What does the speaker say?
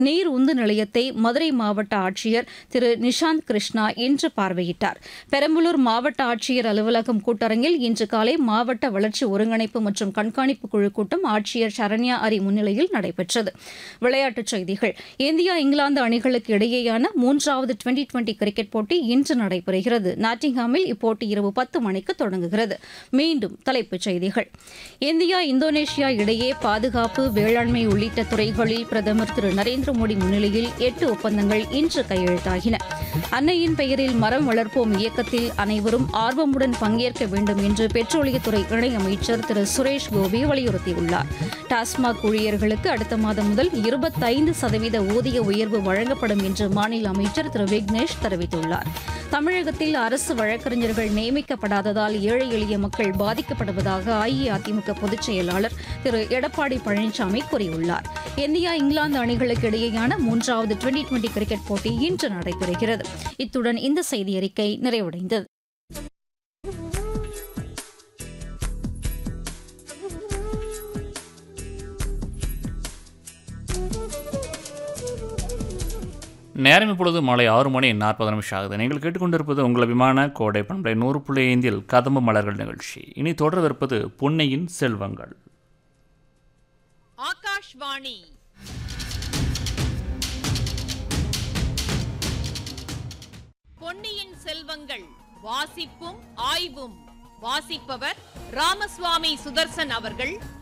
நீர் உந்து நிலையத்தை மதுரை மாவட்ட ஆட்சியர் திரு நிஷாந்த் கிருஷ்ணா இன்று பார்வையிட்டார் பெரம்பலூர் மாவட்ட ஆட்சியர் அலுவலகம் கூட்டரங்கில் இன்று காலை மாவட்ட வளர்ச்சி ஒருங்கிணைப்பு மற்றும் கண்காணிப்பு குழு கூட்டம் ஆட்சியர் சரண்யா அரி முன்னிலையில் நடைபெற்றது விளையாட்டுச் செய்திகள் இந்தியா இங்கிலாந்து அணிகளுக்கு இடையேயான மூன்றாவது டுவெண்டி டுவெண்டி கிரிக்கெட் போட்டி இன்று நடைபெறுகிறது நாட்டிங்ஹாமில் இப்போட்டி இரவு பத்து மணிக்கு தொடங்குகிறது மீண்டும் தலைப்புச் செய்திகள் இந்தியா இந்தோனேஷியா இடையே பாதுகாப்பு வேளாண்மை உள்ளிட்ட துறைகளில் பிரதமர் திரு நரேந்திர மோடி முன்னிலையில் எட்டு ஒப்பந்தங்கள் இன்று கையெழுத்தாகின அன்னையின் பெயரில் மரம் வளர்ப்போம் இயக்கத்தில் அனைவரும் ஆர்வமுடன் பங்கேற்க வேண்டும் என்று பெட்ரோலியத்துறை இணையமைச்சர் திரு சுரேஷ் கோபி வலியுறுத்தியுள்ளார் டாஸ்மாக் ஊழியர்களுக்கு அடுத்த மாதம் முதல் இருபத்தைந்து சதவீத ஊதிய உயர்வு வழங்கப்படும் என்று மாநில அமைச்சர் திரு விக்னேஷ் தெரிவித்துள்ளார் தமிழகத்தில் அரசு வழக்கறிஞர்கள் நியமிக்கப்படாததால் ஏழை எளிய மக்கள் பாதிக்கப்படுவதாக அஇஅதிமுக பொதுச் செயலாளர் திரு எடப்பாடி பழனிசாமி கூறியுள்ளார் இந்தியா இங்கிலாந்து அணிகளுக்கு இடையேயான மூன்றாவது டுவெண்டி டுவெண்டி கிரிக்கெட் போட்டி இன்று நடைபெறுகிறது இத்துடன் இந்த செய்தி அறிக்கை நிறைவடைந்தது நேரம் இப்பொழுது மாலை ஆறு மணி நாற்பது நிமிஷம் ஆகுது நீங்கள் கேட்டுக்கொண்டிருப்பது உங்கள் அபிமான கோடை பண்பலை நூறு புள்ளி ஐந்தில் கதம்பு மலர்கள் நிகழ்ச்சி இனி தொடர்விருப்பது பொன்னையின் செல்வங்கள் ஆகாஷ்வாணி பொன்னியின் செல்வங்கள் வாசிப்பும் ஆய்வும் வாசிப்பவர் ராமசுவாமி சுதர்சன் அவர்கள்